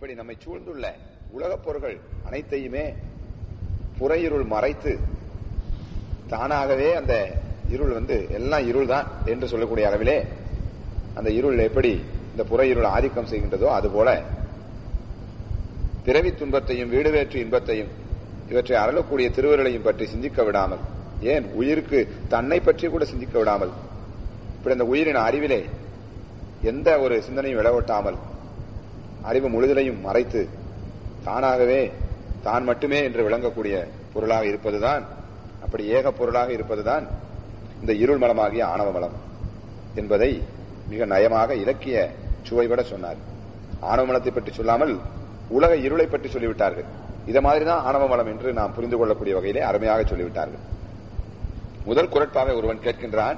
இப்படி நம்மை சூழ்ந்துள்ள உலகப் பொருள்கள் அனைத்தையுமே புறையிருள் மறைத்து தானாகவே அந்த இருள் வந்து எல்லாம் இருள் தான் என்று சொல்லக்கூடிய அளவிலே அந்த இருள் எப்படி இந்த புற இருள் ஆதிக்கம் செய்கின்றதோ அதுபோல பிறவி துன்பத்தையும் வீடு வேற்று இன்பத்தையும் இவற்றை அருளக்கூடிய திருவருளையும் பற்றி சிந்திக்க விடாமல் ஏன் உயிருக்கு தன்னை பற்றி கூட சிந்திக்க விடாமல் இப்படி அந்த உயிரின் அறிவிலே எந்த ஒரு சிந்தனையும் விளவட்டாமல் அறிவு முழுதலையும் மறைத்து தானாகவே தான் மட்டுமே என்று விளங்கக்கூடிய பொருளாக இருப்பதுதான் அப்படி ஏக பொருளாக இருப்பதுதான் இந்த இருள் மலமாகிய ஆணவ மலம் என்பதை மிக நயமாக இலக்கிய சுவைபட சொன்னார் ஆணவ மலத்தை பற்றி சொல்லாமல் உலக இருளை பற்றி சொல்லிவிட்டார்கள் இத மாதிரிதான் ஆணவ மலம் என்று நாம் புரிந்து கொள்ளக்கூடிய வகையிலே அருமையாக சொல்லிவிட்டார்கள் முதல் குரட்பாவை ஒருவன் கேட்கின்றான்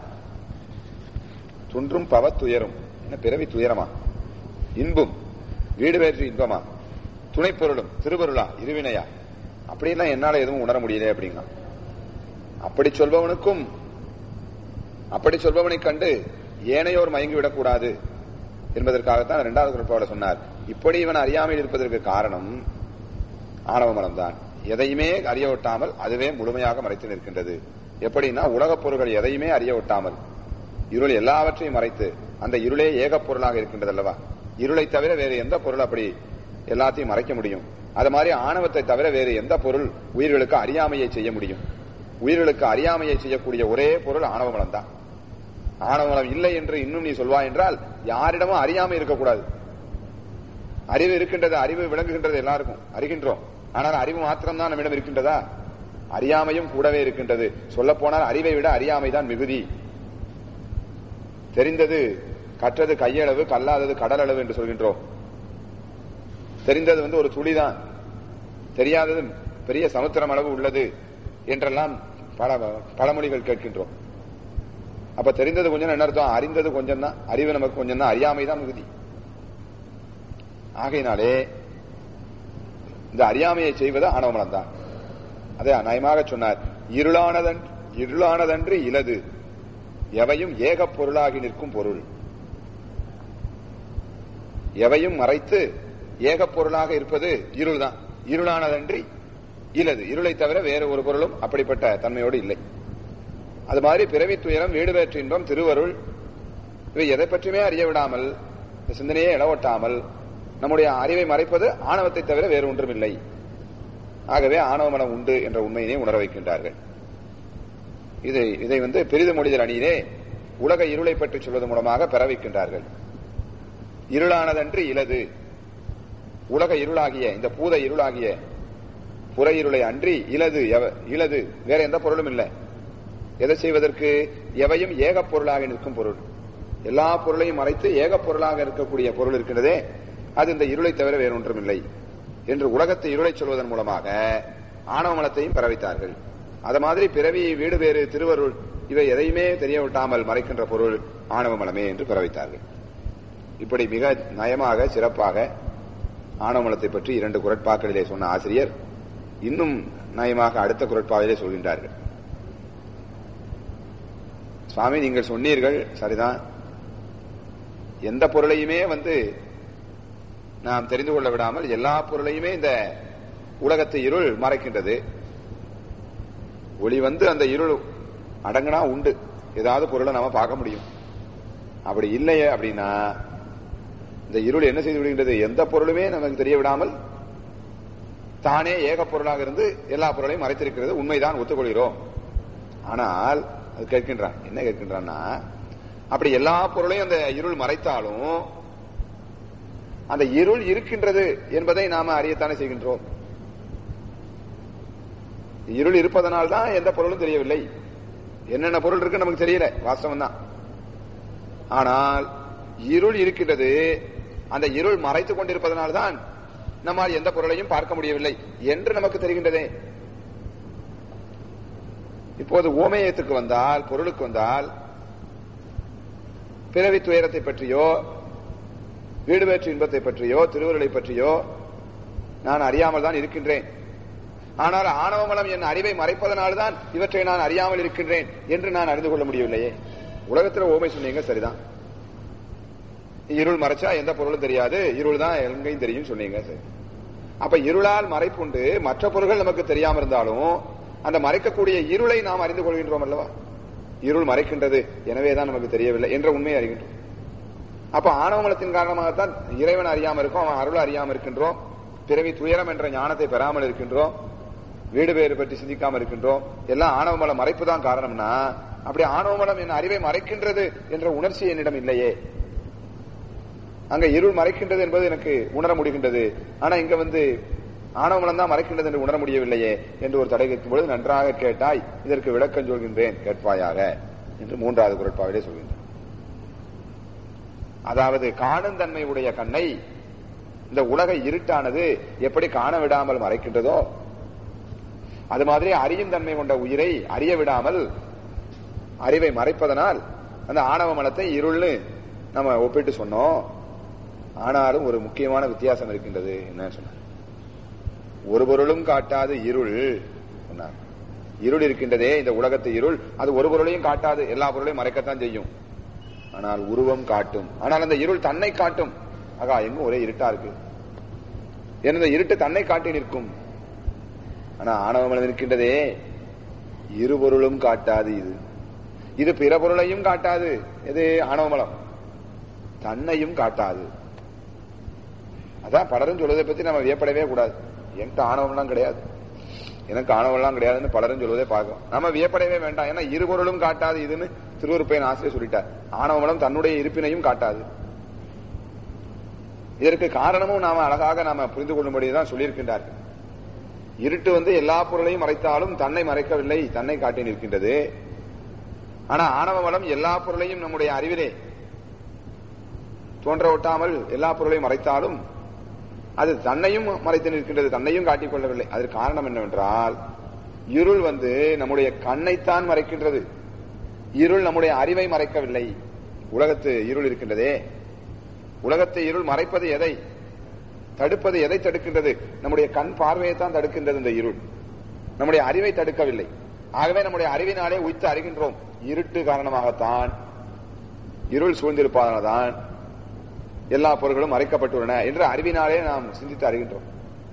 துன்றும் பவ துயரும் என்ன பிறவி துயரமா இன்பும் வீடு வேற்று இன்பமா துணைப்பொருளும் திருவருளா இருவினையா அப்படியெல்லாம் என்னால எதுவும் உணர முடியல அப்படிங்க அப்படி சொல்பவனுக்கும் அப்படி சொல்பவனை கண்டு ஏனையோர் மயங்கிவிடக் கூடாது என்பதற்காகத்தான் இரண்டாவது குரட்பாவோட சொன்னார் இப்படி இவன் அறியாமையில் இருப்பதற்கு காரணம் ஆணவ மனம்தான் எதையுமே அறிய ஒட்டாமல் அதுவே முழுமையாக மறைத்து நிற்கின்றது எப்படின்னா உலகப் பொருள்கள் எதையுமே அறிய ஒட்டாமல் இருள் எல்லாவற்றையும் மறைத்து அந்த இருளே ஏகப் பொருளாக இருக்கின்றது அல்லவா இருளை தவிர வேறு எந்த பொருள் அப்படி எல்லாத்தையும் மறைக்க முடியும் அது மாதிரி ஆணவத்தை தவிர வேறு எந்த பொருள் உயிர்களுக்கு அறியாமையை செய்ய முடியும் உயிர்களுக்கு அறியாமையை செய்யக்கூடிய ஒரே பொருள் ஆணவ மலம் தான் ஆணவ மலம் இல்லை என்று இன்னும் நீ சொல்வாய் என்றால் யாரிடமும் அறியாமை இருக்கக்கூடாது அறிவு இருக்கின்றது அறிவு விளங்குகின்றது எல்லாருக்கும் அறிகின்றோம் ஆனால் அறிவு மாத்திரம்தான் நம்மிடம் இருக்கின்றதா அறியாமையும் கூடவே இருக்கின்றது சொல்ல போனால் அறிவை விட அறியாமை தான் மிகுதி தெரிந்தது கற்றது கையளவு கல்லாதது கடல் அளவு என்று சொல்கின்றோம் தெரிந்தது வந்து ஒரு துளிதான் தெரியாதது பெரிய சமுத்திரம் அளவு உள்ளது என்றெல்லாம் பல பழமொழிகள் கேட்கின்றோம் அப்ப தெரிந்தது கொஞ்சம் என்ன அர்த்தம் அறிந்தது கொஞ்சம் தான் அறிவு நமக்கு கொஞ்சம் தான் அறியாமை தான் மிகுதி ஆகையினாலே இந்த அறியாமையை செய்வது ஆணவமலம் தான் அதை நயமாக சொன்னார் இருளானதன் இருளானதன்று இலது எவையும் ஏகப் பொருளாகி நிற்கும் பொருள் எவையும் மறைத்து ஏகப் பொருளாக இருப்பது இருள் தான் இருளானதன்றி இலது இருளை தவிர வேறு ஒரு பொருளும் அப்படிப்பட்ட தன்மையோடு இல்லை அது மாதிரி பிறவி துயரம் வீடு வேற்று இன்பம் திருவருள் இவை எதை பற்றியுமே அறிய விடாமல் இந்த சிந்தனையே இளவட்டாமல் நம்முடைய அறிவை மறைப்பது ஆணவத்தை தவிர வேறு ஒன்றும் இல்லை ஆகவே ஆணவ மனம் உண்டு என்ற உண்மையினை உணர வைக்கின்றார்கள் இதை இதை வந்து பெரிது மொழிதல் அணியிலே உலக இருளை பற்றி சொல்வது மூலமாக பெற வைக்கின்றார்கள் இருளானதன்று இலது உலக இருளாகிய இந்த பூத இருளாகிய புற இருளை அன்றி இலது இலது வேற எந்த பொருளும் இல்லை எதை செய்வதற்கு எவையும் ஏக பொருளாக நிற்கும் பொருள் எல்லா பொருளையும் மறைத்து ஏக பொருளாக இருக்கக்கூடிய பொருள் இருக்கின்றதே அது இந்த இருளை தவிர வேறொன்றும் இல்லை என்று உலகத்தை இருளை சொல்வதன் மூலமாக ஆணவ மலத்தையும் பெற வைத்தார்கள் அது மாதிரி பிறவி வீடு வேறு திருவருள் இவை எதையுமே தெரிய விட்டாமல் மறைக்கின்ற பொருள் ஆணவ மலமே என்று பெற வைத்தார்கள் இப்படி மிக நயமாக சிறப்பாக ஆணவமலத்தை பற்றி இரண்டு குரட்பாக்களிலே சொன்ன ஆசிரியர் இன்னும் நயமாக அடுத்த குரட்பாவிலே சொல்கின்றார்கள் சுவாமி நீங்கள் சொன்னீர்கள் சரிதான் எந்த பொருளையுமே வந்து நாம் தெரிந்து கொள்ள விடாமல் எல்லா பொருளையுமே இந்த உலகத்தை இருள் மறைக்கின்றது ஒளி வந்து அந்த இருள் அடங்கினா உண்டு ஏதாவது பொருளை நாம பார்க்க முடியும் அப்படி இல்லையே அப்படின்னா இந்த இருள் என்ன செய்து விடுகின்றது எந்த பொருளுமே நமக்கு தெரிய விடாமல் தானே ஏக பொருளாக இருந்து எல்லா பொருளையும் மறைத்திருக்கிறது உண்மைதான் ஒத்துக்கொள்கிறோம் ஆனால் அது கேட்கின்றான் என்ன கேட்கின்றான்னா அப்படி எல்லா பொருளையும் அந்த இருள் மறைத்தாலும் அந்த இருள் இருக்கின்றது என்பதை நாம அறியத்தானே செய்கின்றோம் இருள் இருப்பதனால் தான் எந்த பொருளும் தெரியவில்லை என்னென்ன பொருள் இருக்கு நமக்கு தெரியல வாஸ்தவம் தான் ஆனால் இருள் இருக்கின்றது அந்த இருள் மறைத்துக் கொண்டிருப்பதனால்தான் நம்மால் எந்த பொருளையும் பார்க்க முடியவில்லை என்று நமக்கு தெரிகின்றதே இப்போது ஓமயத்துக்கு வந்தால் பொருளுக்கு வந்தால் பிறவி துயரத்தை பற்றியோ வீடு வேற்று இன்பத்தை பற்றியோ திருவருளை பற்றியோ நான் அறியாமல் தான் இருக்கின்றேன் ஆனால் ஆணவமலம் என் அறிவை மறைப்பதனால்தான் இவற்றை நான் அறியாமல் இருக்கின்றேன் என்று நான் அறிந்து கொள்ள முடியவில்லையே உலகத்தில் ஓமை சொன்னீங்க சரிதான் இருள் மறைச்சா எந்த பொருளும் தெரியாது இருள் தான் எங்கேயும் தெரியும் சொன்னீங்க சரி அப்ப இருளால் மறைப்புண்டு மற்ற பொருள்கள் நமக்கு தெரியாம இருந்தாலும் அந்த மறைக்கக்கூடிய இருளை நாம் அறிந்து கொள்கின்றோம் அல்லவா இருள் மறைக்கின்றது எனவேதான் நமக்கு தெரியவில்லை என்ற உண்மையை அறிகின்றோம் அப்ப ஆணவமலத்தின் காரணமாகத்தான் இறைவன் அறியாம இருக்கோம் அவன் அருள் அறியாம இருக்கின்றோம் பிறவி துயரம் என்ற ஞானத்தை பெறாமல் இருக்கின்றோம் வீடு பேறு பற்றி சிந்திக்காம இருக்கின்றோம் எல்லாம் ஆணவமலம் மறைப்பு தான் காரணம்னா அப்படி ஆணவமலம் என் அறிவை மறைக்கின்றது என்ற உணர்ச்சி என்னிடம் இல்லையே அங்க இருள் மறைக்கின்றது என்பது எனக்கு உணர முடிகின்றது ஆனா இங்க வந்து ஆணவமலம் தான் மறைக்கின்றது என்று உணர முடியவில்லையே என்று ஒரு தடை கேட்கும் பொழுது நன்றாக கேட்டாய் இதற்கு விளக்கம் சொல்கின்றேன் கேட்பாயாக என்று மூன்றாவது குரட்பாவிலே சொல்கின்றேன் அதாவது காணும் தன்மை உடைய கண்ணை இந்த உலக இருட்டானது எப்படி காண விடாமல் மறைக்கின்றதோ அது மாதிரி அறியும் தன்மை கொண்ட உயிரை அறிய விடாமல் அறிவை மறைப்பதனால் அந்த ஆணவ மலத்தை இருள்னு நம்ம ஒப்பிட்டு சொன்னோம் ஆனாலும் ஒரு முக்கியமான வித்தியாசம் இருக்கின்றது என்ன சொன்னார் ஒரு பொருளும் காட்டாது இருள் சொன்னார் இருள் இருக்கின்றதே இந்த உலகத்து இருள் அது ஒரு பொருளையும் காட்டாது எல்லா பொருளையும் மறைக்கத்தான் செய்யும் ஆனால் உருவம் காட்டும் ஆனால் அந்த இருள் தன்னை காட்டும் ஆகா எங்கும் ஒரே இருட்டா இருக்கு இந்த இருட்டு தன்னை காட்டி நிற்கும் ஆனா ஆணவமலம் இருக்கின்றதே இருபொருளும் காட்டாது இது இது பிற பொருளையும் காட்டாது எது ஆணவமலம் தன்னையும் காட்டாது அதான் பலரும் சொல்வதை பத்தி நம்ம வியப்படவே கூடாது என்கிட்ட ஆணவம்லாம் கிடையாது எனக்கு ஆணவம்லாம் கிடையாதுன்னு பலரும் சொல்வதே பார்க்கும் நம்ம வியப்படவே வேண்டாம் ஏன்னா இருபொருளும் காட்டாது இதுன்னு திருவருப்பையன் ஆசிரியர் சொல்லிட்டார் ஆணவமலம் தன்னுடைய இருப்பினையும் காட்டாது இதற்கு காரணமும் நாம அழகாக நாம புரிந்து கொள்ளும்படிதான் சொல்லியிருக்கின்றார்கள் இருட்டு வந்து எல்லா பொருளையும் மறைத்தாலும் தன்னை மறைக்கவில்லை தன்னை காட்டி நிற்கின்றது ஆனா ஆணவ மலம் எல்லா பொருளையும் நம்முடைய அறிவிலே தோன்ற ஒட்டாமல் எல்லா பொருளையும் மறைத்தாலும் அது தன்னையும் மறைத்து நிற்கின்றது தன்னையும் காட்டிக் கொள்ளவில்லை அதற்கு காரணம் என்னவென்றால் இருள் வந்து நம்முடைய கண்ணைத்தான் மறைக்கின்றது இருள் நம்முடைய அறிவை மறைக்கவில்லை உலகத்து இருள் இருக்கின்றதே உலகத்தை இருள் மறைப்பது எதை தடுப்பது எதை தடுக்கின்றது நம்முடைய கண் பார்வையை தான் தடுக்கின்றது இந்த இருள் நம்முடைய அறிவை தடுக்கவில்லை ஆகவே நம்முடைய அறிவினாலே உய்த்து அறிகின்றோம் இருட்டு காரணமாகத்தான் இருள் சூழ்ந்திருப்பதனால்தான் எல்லா பொருட்களும் மறைக்கப்பட்டுள்ளன என்று அறிவினாலே நாம் சிந்தித்து அறிகின்றோம்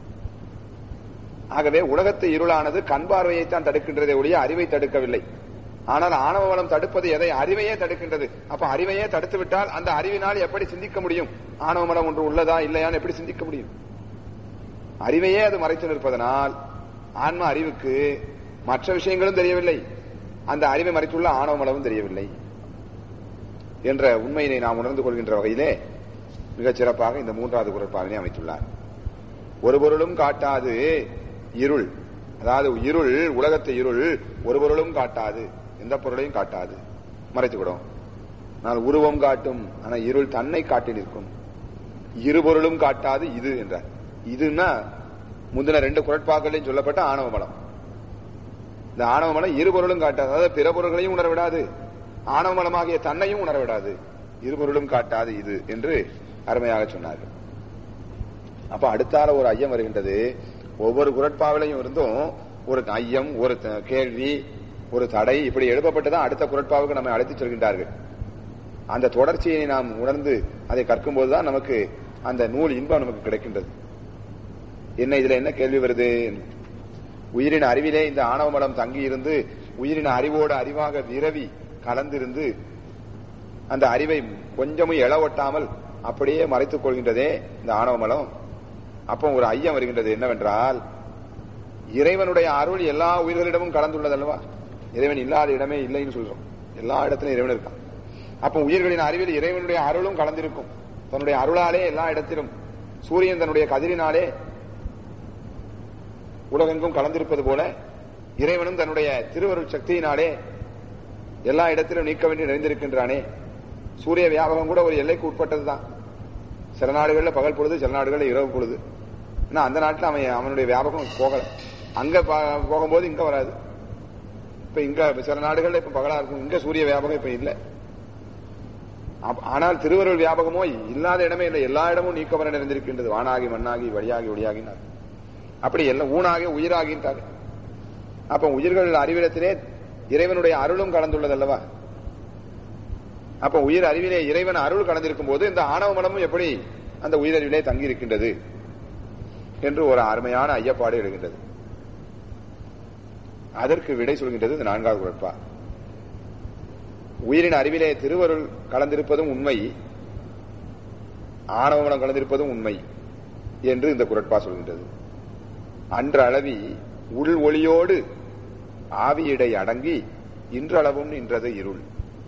ஆகவே உலகத்து இருளானது கண் பார்வையைத்தான் தடுக்கின்றதே ஒழிய அறிவை தடுக்கவில்லை ஆனால் ஆணவ வளம் தடுப்பது எதை அறிவையே தடுக்கின்றது அப்ப அறிவையே தடுத்து விட்டால் அந்த அறிவினால் எப்படி சிந்திக்க முடியும் ஆணவ மலம் ஒன்று உள்ளதா இல்லையான்னு எப்படி சிந்திக்க முடியும் அறிவையே அது மறைத்து நிற்பதனால் ஆன்ம அறிவுக்கு மற்ற விஷயங்களும் தெரியவில்லை அந்த அறிவை மறைத்துள்ள ஆணவ மலமும் தெரியவில்லை என்ற உண்மையினை நாம் உணர்ந்து கொள்கின்ற வகையிலே மிகச் சிறப்பாக இந்த மூன்றாவது குரட்பாவினை அமைத்துள்ளார் ஒரு பொருளும் காட்டாது இருள் அதாவது இருள் உலகத்து இருள் ஒரு பொருளும் காட்டாது எந்த பொருளையும் காட்டாது மறைத்துவிடும் ஆனால் உருவம் காட்டும் ஆனா இருள் தன்னை காட்டி நிற்கும் இருபொருளும் காட்டாது இது என்றார் இதுன்னா முந்தின ரெண்டு குரட்பாக்களையும் சொல்லப்பட்ட ஆணவ மலம் இந்த ஆணவ மலம் இருபொருளும் காட்டாது அதாவது பிற பொருள்களையும் உணர விடாது ஆணவ மலமாகிய தன்னையும் உணர விடாது இருபொருளும் காட்டாது இது என்று அருமையாக சொன்னார்கள் அப்ப அடுத்தால ஒரு ஐயம் வருகின்றது ஒவ்வொரு குரட்பாவிலையும் இருந்தும் ஒரு ஐயம் ஒரு த- கேள்வி ஒரு தடை இப்படி எழுப்பப்பட்டுதான் அடுத்த குரட்பாவுக்கு நம்மை அழைத்துச் செல்கின்றார்கள் அந்த தொடர்ச்சியை நாம் உணர்ந்து அதை கற்கும் போதுதான் நமக்கு அந்த நூல் இன்பம் நமக்கு கிடைக்கின்றது என்ன இதுல என்ன கேள்வி வருது உயிரின் அறிவிலே இந்த ஆணவ மலம் தங்கி இருந்து உயிரின் அறிவோடு அறிவாக விரவி கலந்திருந்து அந்த அறிவை கொஞ்சமும் எழவொட்டாமல் அப்படியே மறைத்துக் கொள்கின்றதே இந்த ஆணவ மலம் அப்போ ஒரு ஐயம் வருகின்றது என்னவென்றால் இறைவனுடைய அருள் எல்லா உயிர்களிடமும் கலந்துள்ளது அல்லவா இறைவன் இல்லாத இடமே இல்லைன்னு சொல்றோம் எல்லா இடத்திலும் இறைவன் இருக்கான் அப்போ உயிர்களின் அறிவில் இறைவனுடைய அருளும் கலந்திருக்கும் தன்னுடைய அருளாலே எல்லா இடத்திலும் சூரியன் தன்னுடைய கதிரினாலே உலகெங்கும் கலந்திருப்பது போல இறைவனும் தன்னுடைய திருவருள் சக்தியினாலே எல்லா இடத்திலும் நீக்க வேண்டி நிறைந்திருக்கின்றானே சூரிய வியாபகம் கூட ஒரு எல்லைக்கு உட்பட்டதுதான் சில நாடுகள்ல பகல் பொழுது சில நாடுகள்ல இரவு பொழுது ஆனா அந்த நாட்டுல அவன் அவனுடைய வியாபகம் போகல அங்க ப- போகும்போது இங்க வராது இப்ப இங்க சில நாடுகள்ல இப்ப பகலா இருக்கும் இங்க சூரிய வியாபகம் இப்ப இல்ல அப்ப- ஆனால் திருவருள் வியாபகமோ இல்லாத இடமே இல்லை எல்லா இடமும் நீக்கவர நிறைந்திருக்கின்றது வானாகி மண்ணாகி வழியாகி ஒளியாகினார் அப்படி எல்லாம் ஊனாகி உயிராகின்றார் அப்ப உயிர்கள் அறிவிடத்திலே இறைவனுடைய அருளும் கலந்துள்ளது அல்லவா அப்ப உயிர் அறிவிலே இறைவன் அருள் கலந்திருக்கும் போது இந்த ஆணவ மனமும் எப்படி அந்த உயிரறிவிலே தங்கி இருக்கின்றது என்று ஒரு அருமையான ஐயப்பாடு எழுகின்றது அதற்கு விடை சொல்கின்றது இந்த நான்காவது குரட்பா உயிரின் அறிவிலே திருவருள் கலந்திருப்பதும் உண்மை ஆணவமனம் கலந்திருப்பதும் உண்மை என்று இந்த குரட்பா சொல்கின்றது அன்று அளவி உள் ஒளியோடு ஆவியிடை அடங்கி இன்றளவும் நின்றது இருள்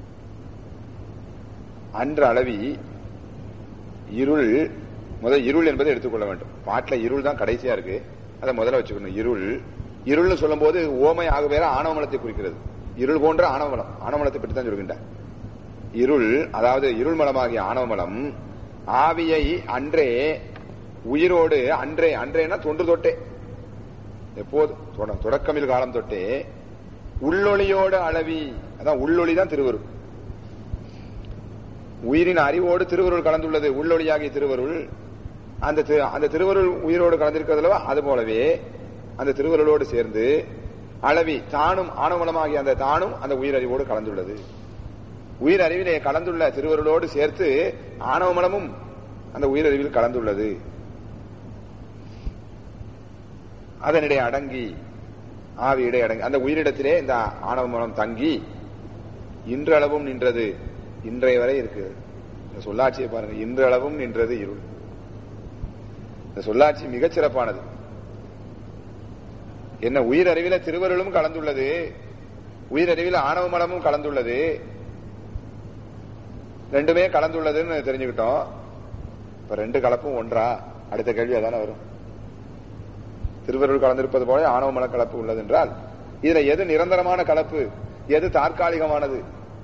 அன்று அளவி இருள் முதல் இருள் என்பதை எடுத்துக்கொள்ள வேண்டும் பாட்டில் இருள் தான் கடைசியா இருக்கு அதை முதல்ல வச்சுக்கணும் இருள் இருள்னு சொல்லும் போது ஓமை ஆக வேற ஆணவமலத்தை குறிக்கிறது இருள் போன்ற ஆணவமலம் ஆணவமலத்தை பற்றி தான் சொல்கின்றார் இருள் அதாவது இருள் மலமாகிய ஆணவமலம் ஆவியை அன்றே உயிரோடு அன்றே அன்றேனா தொன்று தொட்டே எப்போது தொட- தொடக்கமில் காலம் தொட்டே உள்ளொளியோடு அளவி அதான் உள்ளொளி தான் திருவருள் உயிரின் அறிவோடு திருவருள் கலந்துள்ளது உள்ளொளியாகிய திருவருள் அந்த திரு- அந்த திருவருள் உயிரோடு கலந்திருக்கிறதுலவா அது போலவே அந்த திருவருளோடு சேர்ந்து அளவி தானும் ஆணவமலமாகிய அந்த தானும் அந்த உயிரறிவோடு கலந்துள்ளது உயிர் அறிவிலே கலந்துள்ள திருவருளோடு சேர்த்து ஆணவமலமும் அந்த உயிரறிவில் கலந்துள்ளது அதனிடையே அடங்கி ஆவியிடை அடங்கி அந்த உயிரிடத்திலே இந்த ஆணவ மனம் தங்கி இன்றளவும் நின்றது இன்றைய வரை இருக்கு இந்த சொல்லாட்சியை பாருங்க இன்றளவும் நின்றது இருள் இந்த சொல்லாட்சி மிகச் சிறப்பானது என்ன உயிரறிவில திருவருளும் கலந்துள்ளது உயிரறிவில ஆணவ மலமும் கலந்துள்ளது ரெண்டுமே கலந்துள்ளதுன்னு தெரிஞ்சுக்கிட்டோம் இப்ப ரெண்டு கலப்பும் ஒன்றா அடுத்த கேள்வி அதானே வரும் திருவருள் கலந்திருப்பது போல ஆணவ மல கலப்பு உள்ளது என்றால் இதுல எது நிரந்தரமான கலப்பு எது தற்காலிகமானது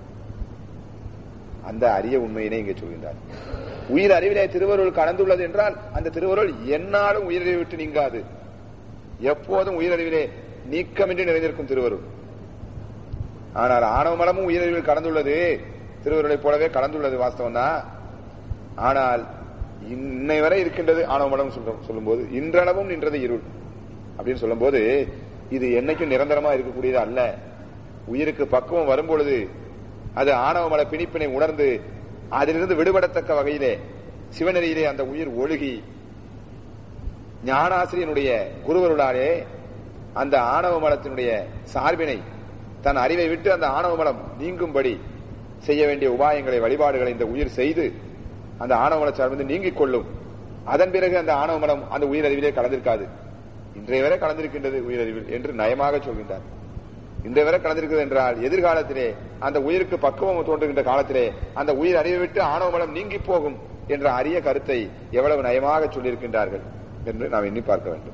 அந்த அரிய உண்மையினை இங்கே சொல்கின்றார் உயிர் அறிவிலே திருவருள் கலந்துள்ளது என்றால் அந்த திருவருள் எந்நாளும் உயிரை விட்டு நீங்காது எப்போதும் உயிரறிவிலே நீக்கமின்றி நிறைந்திருக்கும் திருவருள் ஆனால் ஆணவ மலமும் உயிரறிவில் கலந்துள்ளது திருவருளைப் போலவே கலந்துள்ளது வாஸ்தவம் தான் ஆனால் இன்னை வரை இருக்கின்றது ஆணவ மலம் சொல்றோம் சொல்லும்போது இன்றளவும் நின்றது இருள் அப்படின்னு சொல்லும்போது இது என்னைக்கும் நிரந்தரமா இருக்கக்கூடியது அல்ல உயிருக்கு பக்குவம் வரும்பொழுது அது ஆணவ மல பிணிப்பினை உணர்ந்து அதிலிருந்து விடுபடத்தக்க வகையிலே சிவநெறியிலே அந்த உயிர் ஒழுகி ஞானாசிரியனுடைய குருவருளாலே அந்த ஆணவ மலத்தினுடைய சார்பினை தன் அறிவை விட்டு அந்த ஆணவ மலம் நீங்கும்படி செய்ய வேண்டிய உபாயங்களை வழிபாடுகளை இந்த உயிர் செய்து அந்த ஆணவ மல சார்பிலிருந்து நீங்கிக் கொள்ளும் அதன் பிறகு அந்த ஆணவ மலம் அந்த உயிரறிவிலே கலந்திருக்காது இன்றைய வரை கலந்திருக்கின்றது உயிரறிவில் என்று நயமாக சொல்கின்றார் இன்றைய வரை கலந்திருக்கிறது என்றால் எதிர்காலத்திலே அந்த உயிருக்கு பக்குவம் தோன்றுகின்ற காலத்திலே அந்த உயிர் அறிவை விட்டு ஆணவ மலம் நீங்கி போகும் என்ற அரிய கருத்தை எவ்வளவு நயமாக சொல்லியிருக்கின்றார்கள் என்று நாம் எண்ணி பார்க்க வேண்டும்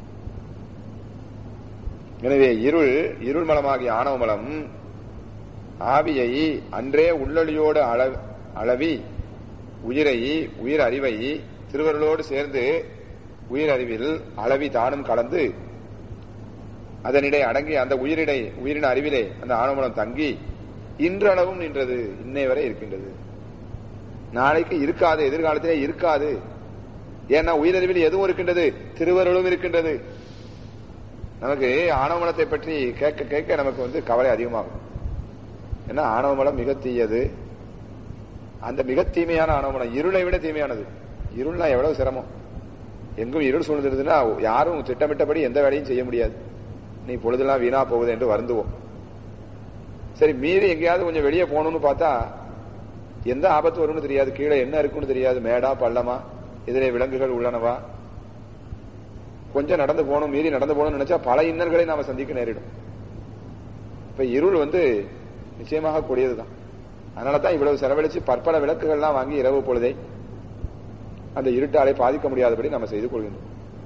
எனவே இருள் இருள் மலமாகிய ஆணவ மலம் ஆவியை அன்றே உள்ளொளியோடு அள- அளவி உயிரை உயிர் அறிவை திருவருளோடு சேர்ந்து உயிர் அறிவில் அளவி தானும் கலந்து அதனிடை அடங்கி அந்த உயிரிடை உயிரின் அறிவிலே அந்த ஆணவமலம் தங்கி இன்றளவும் நின்றது இன்னை வரை இருக்கின்றது நாளைக்கு இருக்காது எதிர்காலத்திலே இருக்காது ஏன்னா உயிரறிவில் எதுவும் இருக்கின்றது திருவருளும் இருக்கின்றது நமக்கு ஆணவமலத்தை பற்றி கேட்க கேட்க நமக்கு வந்து கவலை அதிகமாகும் ஏன்னா ஆணவமலம் மிக தீயது அந்த மிக தீமையான ஆணவமலம் இருளை விட தீமையானது இருள்னா எவ்வளவு சிரமம் எங்கும் இருள் சூழ்ந்திருந்ததுன்னா யாரும் திட்டமிட்டபடி எந்த வேலையும் செய்ய முடியாது நீ பொழுதெல்லாம் வீணா போகுது என்று வருந்துவோம் சரி மீறி எங்கேயாவது கொஞ்சம் வெளியே போகணும்னு பார்த்தா எந்த ஆபத்து வரும்னு தெரியாது கீழே என்ன இருக்குன்னு தெரியாது மேடா பள்ளமா எதிரே விலங்குகள் உள்ளனவா கொஞ்சம் நடந்து போகணும் மீறி நடந்து போகணும்னு நினைச்சா பல இன்னல்களை நாம சந்திக்க நேரிடும் இப்ப இருள் வந்து நிச்சயமாக கூடியதுதான் அதனாலதான் இவ்வளவு செலவழிச்சு பற்பல விளக்குகள்லாம் வாங்கி இரவு பொழுதை அந்த இருட்டாலை பாதிக்க முடியாதபடி நம்ம செய்து கொள்கின்றோம்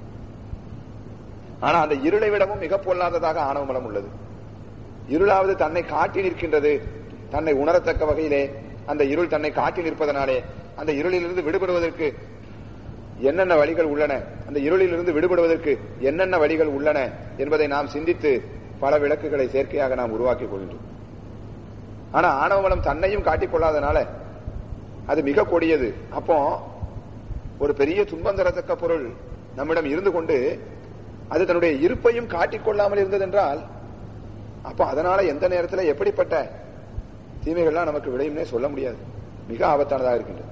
ஆனா அந்த இருளை விடவும் மிக பொல்லாததாக ஆணவமலம் உள்ளது இருளாவது தன்னை காட்டி நிற்கின்றது தன்னை உணரத்தக்க வகையிலே அந்த இருள் தன்னை காட்டி நிற்பதனாலே அந்த இருளிலிருந்து விடுபடுவதற்கு என்னென்ன வழிகள் உள்ளன அந்த இருளிலிருந்து விடுபடுவதற்கு என்னென்ன வழிகள் உள்ளன என்பதை நாம் சிந்தித்து பல விளக்குகளை செயற்கையாக நாம் உருவாக்கிக் கொள்கின்றோம் ஆனா ஆணவமலம் தன்னையும் காட்டிக் கொள்ளாதனால அது மிக கொடியது அப்போ ஒரு பெரிய துன்பம் தரத்தக்க பொருள் நம்மிடம் இருந்து கொண்டு அது தன்னுடைய இருப்பையும் காட்டிக் கொள்ளாமல் இருந்ததென்றால் அப்ப அதனால எந்த நேரத்தில் எப்படிப்பட்ட தீமைகள்லாம் நமக்கு விளையும்னே சொல்ல முடியாது மிக ஆபத்தானதாக இருக்கின்றது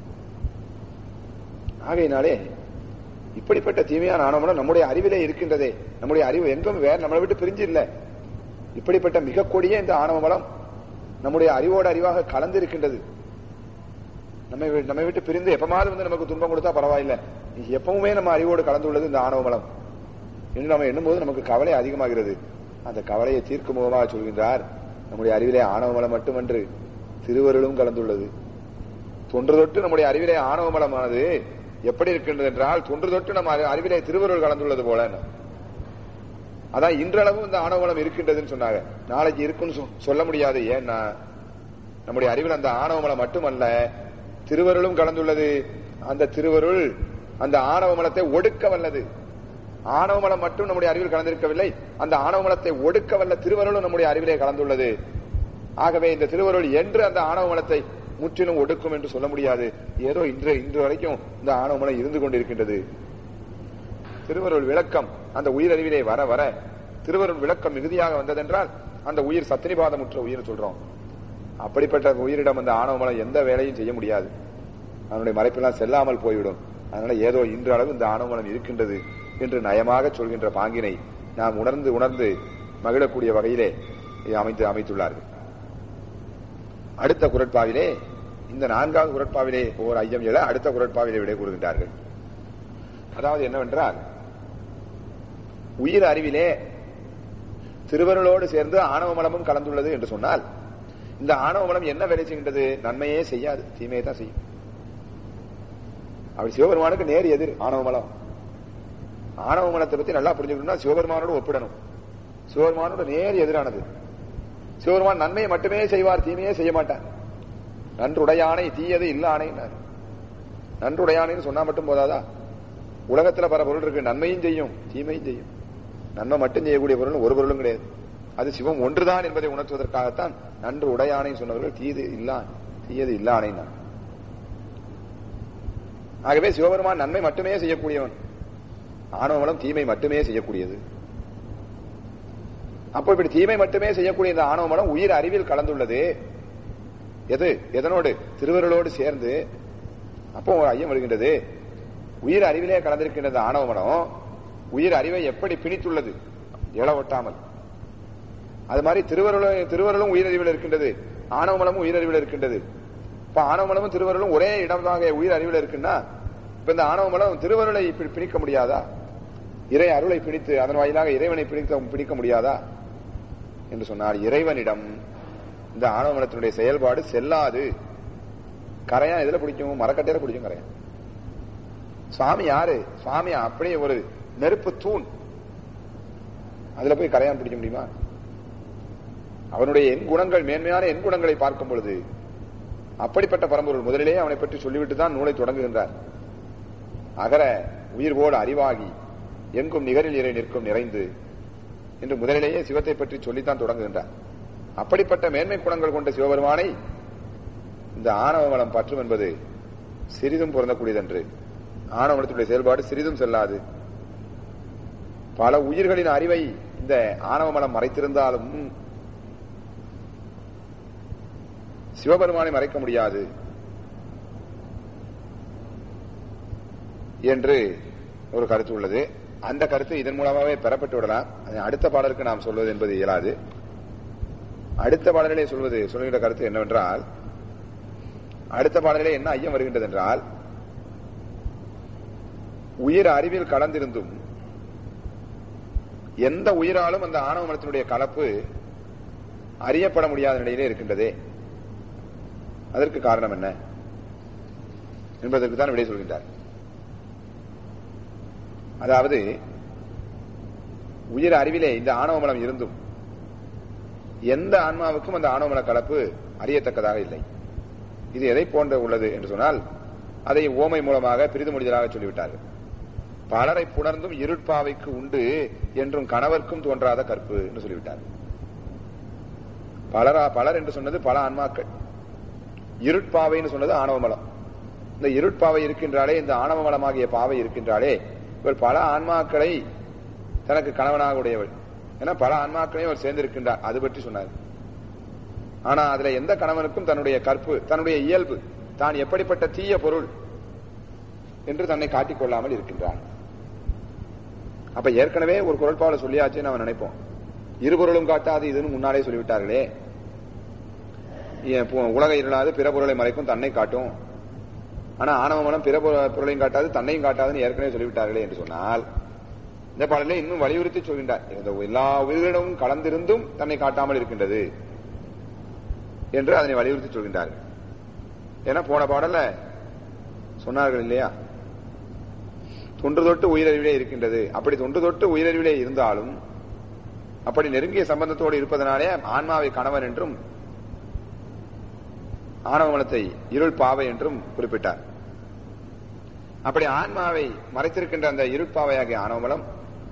ஆகையினாலே இப்படிப்பட்ட தீமையான ஆணவமலம் நம்முடைய அறிவிலே இருக்கின்றதே நம்முடைய அறிவு எங்கும் வேற நம்மளை விட்டு பிரிஞ்சு இல்லை இப்படிப்பட்ட மிக கொடிய இந்த ஆணவமலம் நம்முடைய அறிவோடு அறிவாக கலந்து இருக்கின்றது நம்மை வி- நம்மை விட்டு பிரிந்து எப்பமாவது வந்து நமக்கு துன்பம் கொடுத்தா பரவாயில்லை எப்பவுமே நம்ம அறிவோடு கலந்துள்ளது இந்த ஆணவமலம் என்று நம்ம எண்ணும்போது நமக்கு கவலை அதிகமாகிறது அந்த கவலையை தீர்க்கும் முகமாக சொல்கின்றார் நம்முடைய அறிவிலே ஆணவமலம் மட்டுமன்று திருவருளும் கலந்துள்ளது தொன்று தொட்டு நம்முடைய அறிவிலே ஆணவமலமானது எப்படி இருக்கின்றது என்றால் தொன்று தொட்டு நம்ம அறி- அறிவிலே திருவருள் கலந்துள்ளது போல அதான் இன்றளவும் இந்த ஆணவமலம் இருக்கின்றதுன்னு சொன்னாங்க நாளைக்கு இருக்குன்னு சொ- சொல்ல முடியாது ஏன்னா நம்முடைய அறிவில் அந்த ஆணவமலம் மட்டுமல்ல திருவருளும் கலந்துள்ளது அந்த திருவருள் அந்த ஆணவமலத்தை ஒடுக்க வல்லது ஆணவமலம் மட்டும் நம்முடைய அறிவில் கலந்திருக்கவில்லை அந்த ஆணவமலத்தை ஒடுக்க வல்ல திருவருளும் நம்முடைய அறிவிலே கலந்துள்ளது ஆகவே இந்த திருவருள் என்று அந்த ஆணவமலத்தை முற்றிலும் ஒடுக்கும் என்று சொல்ல முடியாது ஏதோ இன்று இன்று வரைக்கும் இந்த ஆணவமலம் இருந்து கொண்டிருக்கின்றது திருவருள் விளக்கம் அந்த உயிரறிவிலே வர வர திருவருள் விளக்கம் மிகுதியாக வந்ததென்றால் அந்த உயிர் சத்தினிபாதமுற்ற உயிர் சொல்றோம் அப்படிப்பட்ட உயிரிடம் அந்த ஆணவமலம் எந்த வேலையும் செய்ய முடியாது அவனுடைய மறைப்பெல்லாம் செல்லாமல் போய்விடும் அதனால ஏதோ இன்று அளவு இந்த ஆணவமலம் இருக்கின்றது என்று நயமாக சொல்கின்ற பாங்கினை நாம் உணர்ந்து உணர்ந்து மகிழக்கூடிய வகையிலே இதை அமைத்து அமைத்துள்ளார்கள் அடுத்த குரட்பாவிலே இந்த நான்காவது குரட்பாவிலே ஓர் ஐயம் எழ அடுத்த குரட்பாவிலே விடை கூறுகின்றார்கள் அதாவது என்னவென்றால் உயிர் அறிவிலே திருவருளோடு சேர்ந்து ஆணவ மலமும் கலந்துள்ளது என்று சொன்னால் இந்த ஆணவ மலம் என்ன வேலை செய்கின்றது நன்மையே செய்யாது தீமையை தான் செய்யும் அப்படி சிவபெருமானுக்கு நேர் எதிர் ஆணவ மலம் ஆணவ மலத்தை பத்தி நல்லா புரிஞ்சுக்கணும்னா சிவபெருமானோடு ஒப்பிடணும் சிவபெருமானோட நேர் எதிரானது சிவபெருமான் நன்மையை மட்டுமே செய்வார் தீமையே செய்ய மாட்டார் நன்றுடையானை தீயது இல்லானைன்னார் நன்றுடையானைன்னு சொன்னா மட்டும் போதாதா உலகத்துல பல பொருள் இருக்கு நன்மையும் செய்யும் தீமையும் செய்யும் நன்மை மட்டும் செய்யக்கூடிய பொருள் ஒரு பொருளும் கிடையாது அது சிவம் ஒன்றுதான் என்பதை உணர்த்துவதற்காகத்தான் நன்று உடையானை சொன்னவர்கள் தீது இல்லான் தீயது இல்லானை ஆகவே சிவபெருமான் நன்மை மட்டுமே செய்யக்கூடியவன் ஆணவமலம் தீமை மட்டுமே செய்யக்கூடியது அப்போ இப்படி தீமை மட்டுமே செய்யக்கூடிய இந்த ஆணவமலம் உயிர் அறிவில் கலந்துள்ளது எது எதனோடு திருவருளோடு சேர்ந்து அப்போ ஒரு ஐயம் வருகின்றது உயிர் அறிவிலே கலந்திருக்கின்ற இந்த ஆணவமலம் உயிர் அறிவை எப்படி பிணித்துள்ளது எழ ஒட்டாமல் அது மாதிரி திருவருளும் திருவருளும் உயிரறிவில் இருக்கின்றது ஆணவமலமும் உயிரறிவில் இருக்கின்றது இப்ப ஆணவமலமும் திருவருளும் ஒரே இடமாக உயிர் அறிவில் இருக்குன்னா இப்ப இந்த ஆணவமலம் திருவருளை பி- பிணிக்க முடியாதா இறை அருளை பிணித்து அதன் வாயிலாக இறைவனை பிடிக்க பிடிக்க முடியாதா என்று சொன்னார் இறைவனிடம் இந்த ஆணவமலத்தினுடைய செயல்பாடு செல்லாது கரையான் எதுல பிடிக்கும் மரக்கட்டையில பிடிக்கும் கரையான் சுவாமி யாரு சுவாமி அப்படியே ஒரு நெருப்பு தூண் அதுல போய் கரையான் பிடிக்க முடியுமா அவனுடைய எண் குணங்கள் மேன்மையான எண் குணங்களை பார்க்கும் பொழுது அப்படிப்பட்ட பரம்பொருள் முதலிலே அவனை பற்றி சொல்லிவிட்டு தான் நூலை தொடங்குகின்றார் அகர உயிர்வோடு அறிவாகி எங்கும் நிகரில் இறை நிற்கும் நிறைந்து என்று முதலிலேயே சிவத்தை பற்றி சொல்லித்தான் தொடங்குகின்றார் அப்படிப்பட்ட மேன்மை குணங்கள் கொண்ட சிவபெருமானை இந்த ஆணவமலம் பற்றும் என்பது சிறிதும் பொருந்தக்கூடியதன்று ஆணவமலத்துடைய செயல்பாடு சிறிதும் செல்லாது பல உயிர்களின் அறிவை இந்த ஆணவமலம் மறைத்திருந்தாலும் சிவபெருமானை மறைக்க முடியாது என்று ஒரு கருத்து உள்ளது அந்த கருத்து இதன் மூலமாகவே பெறப்பட்டு விடலாம் அதை அடுத்த பாடலுக்கு நாம் சொல்வது என்பது இயலாது அடுத்த பாடலிலே சொல்வது சொல்கின்ற கருத்து என்னவென்றால் அடுத்த பாடலிலே என்ன ஐயம் வருகின்றது என்றால் உயிர் அறிவில் கலந்திருந்தும் எந்த உயிராலும் அந்த ஆணவ மனத்தினுடைய கலப்பு அறியப்பட முடியாத நிலையிலே இருக்கின்றதே அதற்கு காரணம் என்ன என்பதற்கு தான் விடை சொல்கின்றார் அதாவது உயிர் அறிவிலே இந்த ஆணவமலம் இருந்தும் எந்த ஆன்மாவுக்கும் அந்த ஆணவமல கலப்பு அறியத்தக்கதாக இல்லை இது எதை போன்ற உள்ளது என்று சொன்னால் அதை ஓமை மூலமாக பிரிது முடிதலாக சொல்லிவிட்டார்கள் பலரை புணர்ந்தும் இருட்பாவைக்கு உண்டு என்றும் கணவர்க்கும் தோன்றாத கற்பு என்று சொல்லிவிட்டார் பலரா பலர் என்று சொன்னது பல ஆன்மாக்கள் இருட்பாவைன்னு சொன்னது ஆணவமலம் இந்த இருட்பாவை இருக்கின்றாலே இந்த ஆணவமலமாகிய பாவை இருக்கின்றாலே இவர் பல ஆன்மாக்களை தனக்கு கணவனாக உடையவள் ஏன்னா பல ஆன்மாக்களையும் அவர் சேர்ந்திருக்கின்றார் அது பற்றி சொன்னார் ஆனா அதுல எந்த கணவனுக்கும் தன்னுடைய கற்பு தன்னுடைய இயல்பு தான் எப்படிப்பட்ட தீய பொருள் என்று தன்னை காட்டிக் கொள்ளாமல் இருக்கின்றான் அப்ப ஏற்கனவே ஒரு குரல்பாவல சொல்லியாச்சுன்னு அவன் நினைப்போம் இருபொருளும் காட்டாது இதுன்னு முன்னாலே சொல்லிவிட்டார்களே ஏன் பு- உலக இருளாது பிற பொருளை மறைக்கும் தன்னை காட்டும் ஆனா ஆணவ மனம் பிற பொரு- பொருளையும் காட்டாது தன்னையும் காட்டாதுன்னு ஏற்கனவே சொல்லிவிட்டார்களே என்று சொன்னால் இந்த பாடலை இன்னும் வலியுறுத்தி சொல்கின்றார் இந்த எல்லா உயிரிடமும் கலந்திருந்தும் தன்னை காட்டாமல் இருக்கின்றது என்று அதனை வலியுறுத்தி சொல்கின்றார்கள் ஏன்னா போன பாடல்ல சொன்னார்கள் இல்லையா தொன்று தொட்டு உயிரறிவிலே இருக்கின்றது அப்படி தொன்று தொட்டு உயிரறிவிலே இருந்தாலும் அப்படி நெருங்கிய சம்பந்தத்தோடு இருப்பதனாலே ஆன்மாவை கணவன் என்றும் ஆணவ மனத்தை இருள் பாவை என்றும் குறிப்பிட்டார் அப்படி ஆன்மாவை மறைத்திருக்கின்ற அந்த இருட்பாவையாகிய ஆணவமலம்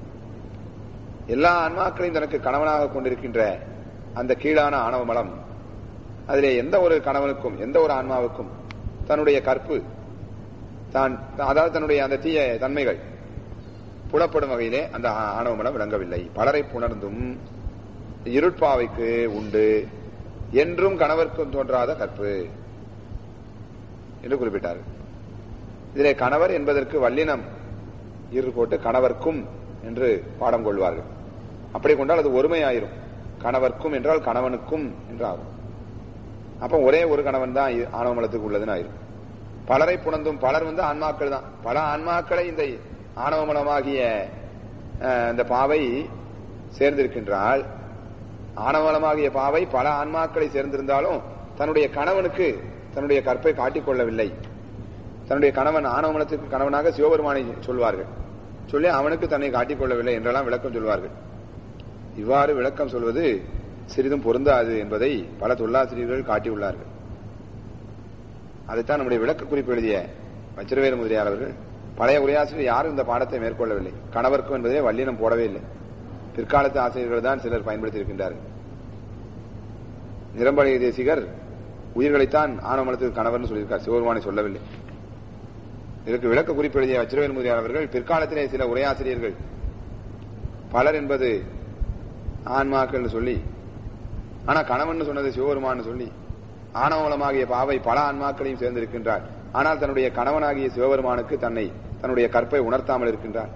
எல்லா ஆன்மாக்களையும் தனக்கு கணவனாக கொண்டிருக்கின்ற அந்த கீழான ஆணவமலம் அதிலே எந்த ஒரு கணவனுக்கும் எந்த ஒரு ஆன்மாவுக்கும் தன்னுடைய கற்பு தான் அதாவது தன்னுடைய அந்த தீய தன்மைகள் புலப்படும் வகையிலே அந்த ஆ- ஆணவமலம் விளங்கவில்லை பலரை புணர்ந்தும் இருட்பாவைக்கு உண்டு என்றும் கணவர்க்கும் தோன்றாத கற்பு என்று குறிப்பிட்டார் இதிலே கணவர் என்பதற்கு வல்லினம் இரு போட்டு கணவர்க்கும் என்று பாடம் கொள்வார்கள் அப்படி கொண்டால் அது ஒருமையாயிரும் கணவர்க்கும் என்றால் கணவனுக்கும் என்று ஆகும் அப்ப ஒரே ஒரு கணவன் தான் இ- ஆணவ மலத்துக்கு உள்ளதுன்னு ஆயிரும் பலரை புணர்ந்தும் பலர் வந்து ஆன்மாக்கள் தான் பல ஆன்மாக்களை இந்த ஆணவ மலமாகிய அஹ், இந்த பாவை சேர்ந்திருக்கின்றால் ஆணவலமாகிய பாவை பல ஆன்மாக்களை சேர்ந்திருந்தாலும் தன்னுடைய கணவனுக்கு தன்னுடைய கற்பை காட்டிக் கொள்ளவில்லை தன்னுடைய கணவன் ஆணவமலத்துக்கு கணவனாக சிவபெருமானை சொல்வார்கள் சொல்லி அவனுக்கு தன்னை காட்டிக் கொள்ளவில்லை என்றெல்லாம் விளக்கம் சொல்வார்கள் இவ்வாறு விளக்கம் சொல்வது சிறிதும் பொருந்தாது என்பதை பல தொல்லாசிரியர்கள் காட்டியுள்ளார்கள் அதைத்தான் நம்முடைய விளக்க குறிப்பு எழுதிய வச்சிரவேலு முதலியார் அவர்கள் பழைய உரையாசிரியர் யாரும் இந்த பாடத்தை மேற்கொள்ளவில்லை கணவர்க்கும் என்பதே வல்லினம் போடவே இல்லை பிற்காலத்து ஆசிரியர்கள் தான் சிலர் பயன்படுத்தி இருக்கின்றார்கள் நிரம்பழி தேசிகர் உயிர்களைத்தான் ஆணவமலத்துக்கு கணவர்னு சொல்லியிருக்கார் சிவபெருமானை சொல்லவில்லை இதற்கு விளக்க குறிப்பு எழுதிய வச்சிரவேல் முதலியார் அவர்கள் பிற்காலத்திலே சில உரையாசிரியர்கள் பலர் என்பது ஆன்மாக்கள் சொல்லி ஆனா கணவன் சொன்னது சிவபெருமான் சொல்லி ஆணவமலமாகிய பாவை பல ஆன்மாக்களையும் சேர்ந்திருக்கின்றார் ஆனால் தன்னுடைய கணவனாகிய சிவபெருமானுக்கு தன்னை தன்னுடைய கற்பை உணர்த்தாமல் இருக்கின்றார்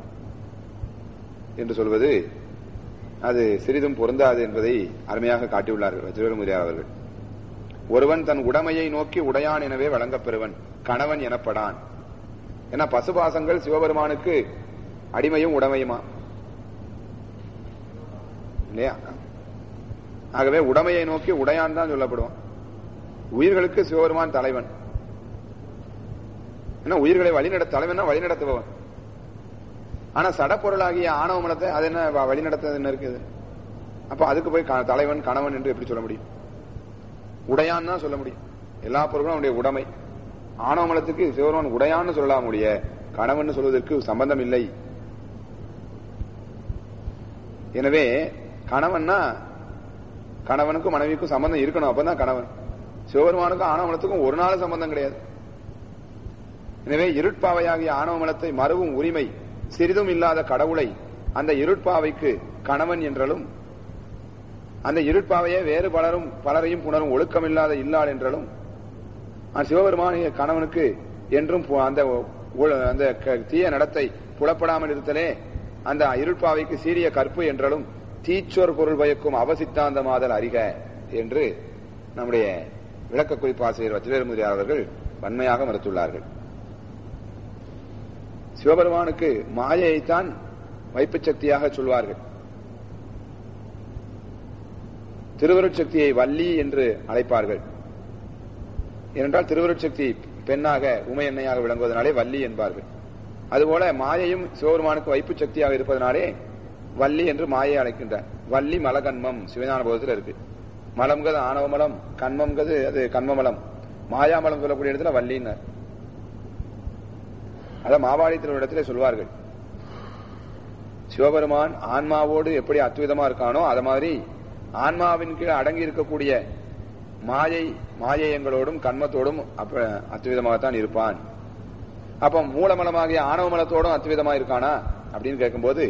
என்று சொல்வது அது சிறிதும் பொருந்தாது என்பதை அருமையாக காட்டியுள்ளார்கள் வஜ்ரமுரியார் அவர்கள் ஒருவன் தன் உடைமையை நோக்கி உடையான் எனவே வழங்கப் பெறுவன் கணவன் எனப்படான் ஏன்னா பசுபாசங்கள் சிவபெருமானுக்கு அடிமையும் உடைமையுமா இல்லையா ஆகவே உடைமையை நோக்கி உடையான் தான் சொல்லப்படுவான் உயிர்களுக்கு சிவபெருமான் தலைவன் ஏன்னா உயிர்களை வழிநட தலைவன்னா வழிநடத்துபவன் ஆனா சடப்பொருளாகிய ஆணவ மலத்தை அது என்ன வ- வழிநடத்துறது என்ன இருக்குது அப்ப அதுக்கு போய் க- தலைவன் கணவன் என்று எப்படி சொல்ல முடியும் உடையான் தான் சொல்ல முடியும் எல்லா பொருளும் அவனுடைய உடைமை ஆணவ மலத்துக்கு சிவபெருமான் உடையான்னு சொல்லலாம் முடிய கணவன் சொல்வதற்கு சம்பந்தம் இல்லை எனவே கணவன்னா கணவனுக்கும் மனைவிக்கும் சம்பந்தம் இருக்கணும் அப்பதான் கணவன் சிவபெருமானுக்கும் ஆணவமலத்துக்கும் ஒரு நாள் சம்பந்தம் கிடையாது எனவே இருட்பாவையாகிய ஆணவமலத்தை மறுவும் உரிமை சிறிதும் இல்லாத கடவுளை அந்த இருட்பாவைக்கு கணவன் என்றாலும் அந்த இருட்பாவையே வேறு பலரும் பலரையும் புணரும் ஒழுக்கமில்லாத இல்லாள் என்றாலும் அந்த சிவபெருமானிய கணவனுக்கு என்றும் பு- அந்த ஒ- அந்த க- தீய நடத்தை புலப்படாமல் இருத்தலே அந்த இருட்பாவைக்கு சீரிய கற்பு என்றாலும் தீச்சொர் பொருள் பயக்கும் அவசித்தாந்தமாதல் அறிக என்று நம்முடைய விளக்க குறிப்பு ஆசிரியர் வஜ்ரமுதி அவர்கள் வன்மையாக மறுத்துள்ளார்கள் சிவபெருமானுக்கு மாயையைத்தான் வைப்புச் சக்தியாக சொல்வார்கள் திருவருட்சக்தியை வள்ளி என்று அழைப்பார்கள் ஏனென்றால் திருவருட்சக்தி பெண்ணாக உமை எண்ணெயாக விளங்குவதனாலே வள்ளி என்பார்கள் அதுபோல மாயையும் சிவபெருமானுக்கு வைப்பு சக்தியாக இருப்பதனாலே வள்ளி என்று மாயை அழைக்கின்றார் வள்ளி மலகன்மம் சிவஞான போதத்தில் இருக்கு மலம்ங்கிறது ஆணவ மலம் கண்மம்ங்கிறது அது கண்மமலம் மாயாமலம் சொல்லக்கூடிய இடத்துல வள்ளின்னார் அத மாவாடி திருவிடத்திலே சொல்வார்கள் சிவபெருமான் ஆன்மாவோடு எப்படி அத்விதமா இருக்கானோ அத மாதிரி ஆன்மாவின் கீழ் அடங்கி இருக்கக்கூடிய மாயை மாயையங்களோடும் கண்மத்தோடும் அப்ப அத்விதமாகத்தான் இருப்பான் அப்ப மூலமலமாகிய ஆணவ மலத்தோடும் அத்விதமா இருக்கானா அப்படின்னு கேட்கும்போது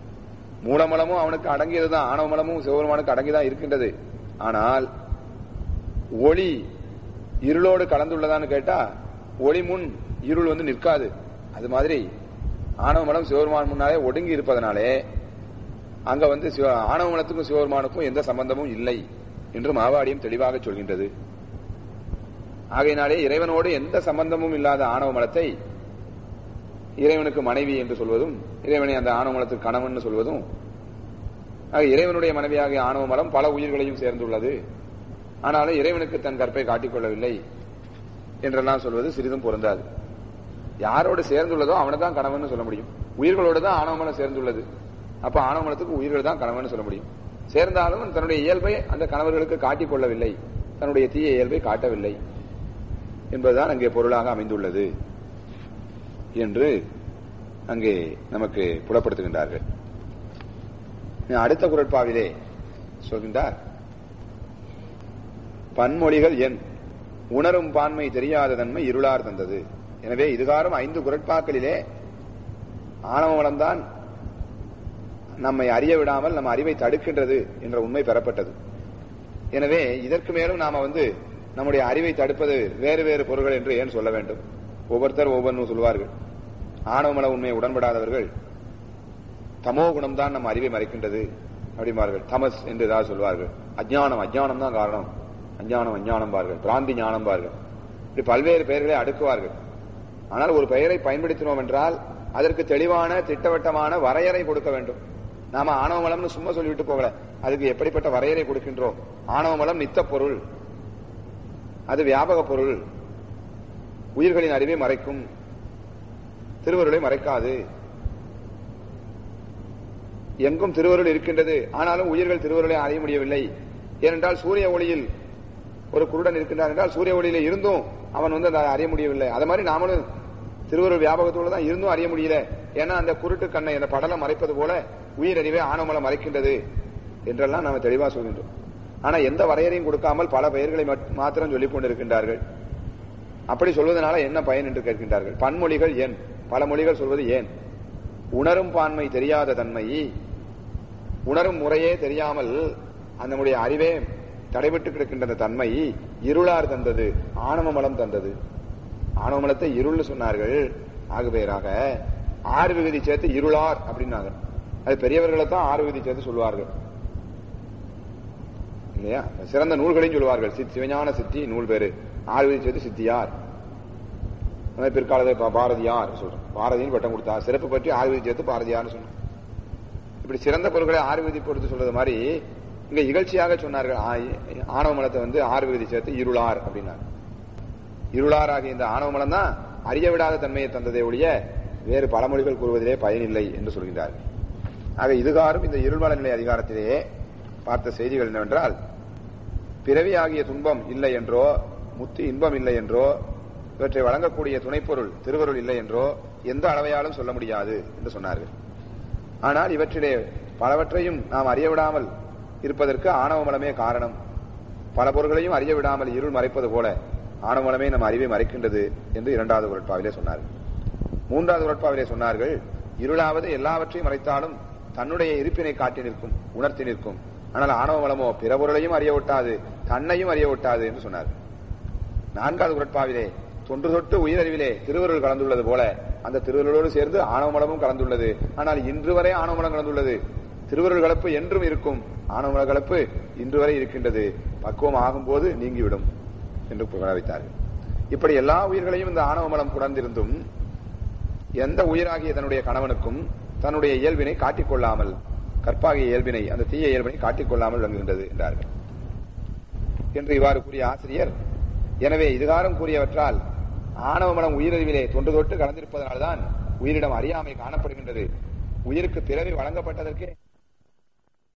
மூலமலமும் அவனுக்கு அடங்கியதுதான் ஆணவ மலமும் சிவபெருமானுக்கு அடங்கிதான் இருக்கின்றது ஆனால் ஒளி இருளோடு கலந்துள்ளதான்னு கேட்டா ஒளி முன் இருள் வந்து நிற்காது அது மாதிரி ஆணவ மலம் சிவபெருமான் முன்னாலே ஒடுங்கி இருப்பதனாலே அங்க வந்து சிவ ஆணவ மலத்துக்கும் சிவபெருமானுக்கும் எந்த சம்பந்தமும் இல்லை என்று மாவாடியும் தெளிவாக சொல்கின்றது ஆகையினாலே இறைவனோடு எந்த சம்பந்தமும் இல்லாத ஆணவ மலத்தை இறைவனுக்கு மனைவி என்று சொல்வதும் இறைவனை அந்த ஆணவ மலத்துக்கு கணவன் சொல்வதும் ஆக இறைவனுடைய மனைவியாகிய ஆணவ மலம் பல உயிர்களையும் சேர்ந்துள்ளது ஆனாலும் இறைவனுக்கு தன் கற்பை காட்டிக்கொள்ளவில்லை என்றெல்லாம் சொல்வது சிறிதும் பொருந்தாது யாரோடு சேர்ந்துள்ளதோ அவனை தான் கணவன் சொல்ல முடியும் உயிர்களோடு தான் ஆணவமலம் சேர்ந்துள்ளது அப்ப ஆணவமலத்துக்கு உயிர்கள் தான் கணவன் சொல்ல முடியும் சேர்ந்தாலும் தன்னுடைய இயல்பை அந்த கணவர்களுக்கு காட்டிக் கொள்ளவில்லை தன்னுடைய தீய இயல்பை காட்டவில்லை என்பதுதான் அங்கே பொருளாக அமைந்துள்ளது என்று அங்கே நமக்கு புலப்படுத்துகின்றார்கள் அடுத்த குரட்பாவிலே சொல்கின்றார் பன்மொழிகள் என் உணரும் பான்மை தெரியாத தன்மை இருளார் தந்தது எனவே இதுகாரம் ஐந்து குரட்பாக்களிலே ஆணவ வளம்தான் நம்மை அறிய விடாமல் நம்ம அறிவை தடுக்கின்றது என்ற உண்மை பெறப்பட்டது எனவே இதற்கு மேலும் நாம வந்து நம்முடைய அறிவை தடுப்பது வேறு வேறு பொருள்கள் என்று ஏன் சொல்ல வேண்டும் ஒவ்வொருத்தர் ஒவ்வொன்றும் சொல்வார்கள் ஆணவமல உண்மையை உடன்படாதவர்கள் தமோ குணம் தான் நம்ம அறிவை மறைக்கின்றது அப்படிம்பார்கள் தமஸ் என்று ஏதாவது சொல்வார்கள் அஜ்ஞானம் அஜ்ஞானம் தான் காரணம் அஞ்ஞானம் அஞ்ஞானம் பார்கள் பிராந்தி ஞானம் பார்கள் இப்படி பல்வேறு பெயர்களை அடுக்குவார்கள் ஆனால் ஒரு பெயரை பயன்படுத்தினோம் என்றால் அதற்கு தெளிவான திட்டவட்டமான வரையறை கொடுக்க வேண்டும் நாம ஆணவமலம்னு சும்மா சொல்லிவிட்டு போகல அதுக்கு எப்படிப்பட்ட வரையறை கொடுக்கின்றோம் ஆணவமலம் நித்த பொருள் அது வியாபக பொருள் உயிர்களின் அறிவை மறைக்கும் திருவருளை மறைக்காது எங்கும் திருவருள் இருக்கின்றது ஆனாலும் உயிர்கள் திருவருளை அறிய முடியவில்லை ஏனென்றால் சூரிய ஒளியில் ஒரு குருடன் இருக்கின்றார் என்றால் சூரிய ஒளியில இருந்தும் அவன் வந்து அதை அறிய முடியவில்லை அது மாதிரி நாமளும் திருவருள் வியாபகத்தோடு தான் இருந்தும் அறிய முடியல ஏன்னா அந்த குருட்டு கண்ணை அந்த படலம் மறைப்பது போல உயிரறிவே ஆணவமலம் மறைக்கின்றது என்றெல்லாம் நாம தெளிவா சொல்கின்றோம் ஆனா எந்த வரையறையும் கொடுக்காமல் பல பெயர்களை மாத்திரம் சொல்லிக் கொண்டிருக்கின்றார்கள் அப்படி சொல்வதனால என்ன பயன் என்று கேட்கின்றார்கள் பன்மொழிகள் ஏன் பல மொழிகள் சொல்வது ஏன் உணரும் பான்மை தெரியாத தன்மை உணரும் முறையே தெரியாமல் நம்முடைய அறிவே தடைபட்டு கிடக்கின்ற அந்த தன்மை இருளார் தந்தது ஆணவ மலம் தந்தது ஆணவ மலத்தை இருள்னு சொன்னார்கள் ஆகுபேராக ஆறு விகுதி சேர்த்து இருளார் அப்படின்னாங்க அது பெரியவர்களை தான் ஆறு விகுதி சேர்த்து சொல்லுவார்கள் இல்லையா சிறந்த நூல்களையும் சொல்லுவார்கள் சித் சிவஞான சித்தி நூல் பேரு ஆறு விகுதி சேர்த்து சித்தியார் பிற்காலத்தை பாரதியார் சொல்றோம் பாரதியின் பட்டம் கொடுத்தா சிறப்பு பற்றி ஆறு விதி சேர்த்து பாரதியார்னு சொன்னோம் இப்படி சிறந்த பொருட்களை ஆறு விதி பொறுத்து சொல்றது மாதிரி இங்க இகழ்ச்சியாக சொன்னார்கள் ஆணவ மலத்தை வந்து ஆறு விதி சேர்த்து இருளார் அப்படின்னார் இருளார் ஆகிய இந்த ஆணவ மலம் தான் அறிய விடாத தன்மையை தந்ததை ஒழிய வேறு பழமொழிகள் கூறுவதிலே பயனில்லை என்று சொல்கிறார்கள் ஆக இதுகாரும் இந்த இருள்வள நிலை அதிகாரத்திலேயே பார்த்த செய்திகள் என்னவென்றால் பிறவி ஆகிய துன்பம் இல்லை என்றோ முத்தி இன்பம் இல்லை என்றோ இவற்றை வழங்கக்கூடிய துணைப்பொருள் திருவருள் இல்லை என்றோ எந்த அளவையாலும் சொல்ல முடியாது என்று சொன்னார்கள் ஆனால் இவற்றிலே பலவற்றையும் நாம் அறிய விடாமல் இருப்பதற்கு ஆணவ மலமே காரணம் பல பொருள்களையும் அறிய விடாமல் இருள் மறைப்பது போல ஆணவ மலமே நம் அறிவை மறைக்கின்றது என்று இரண்டாவது உரட்பாவிலே சொன்னார்கள் மூன்றாவது உரட்பாவிலே சொன்னார்கள் இருளாவது எல்லாவற்றையும் மறைத்தாலும் தன்னுடைய இருப்பினை காட்டி நிற்கும் உணர்த்தி நிற்கும் ஆனால் ஆணவ மலமோ பிற பொருளையும் அறிய ஒட்டாது தன்னையும் அறிய ஒட்டாது என்று சொன்னார் நான்காவது உரட்பாவிலே தொன்று தொட்டு உயிரறிவிலே திருவருள் கலந்துள்ளது போல அந்த திருவருளோடு சேர்ந்து ஆணவமலமும் கலந்துள்ளது ஆனால் இன்று வரை ஆணவமலம் கலந்துள்ளது திருவருள் கலப்பு என்றும் இருக்கும் ஆணவமல கலப்பு இன்று வரை இருக்கின்றது பக்குவம் ஆகும்போது நீங்கிவிடும் என்று புகழவைத்தார்கள் இப்படி எல்லா உயிர்களையும் இந்த ஆணவமலம் குடந்திருந்தும் எந்த உயிராகிய தன்னுடைய கணவனுக்கும் தன்னுடைய இயல்பினை காட்டிக்கொள்ளாமல் கற்பாகிய இயல்பினை அந்த தீய இயல்பினை காட்டிக்கொள்ளாமல் விளங்குகின்றது என்றார்கள் என்று இவ்வாறு கூறிய ஆசிரியர் எனவே இதுகாரம் கூறியவற்றால் ஆணவ மனம் உயிரறிவிலே தொன்று தொட்டு கலந்திருப்பதனால்தான் உயிரிடம் அறியாமை காணப்படுகின்றது உயிருக்கு பிறவி வழங்கப்பட்டதற்கே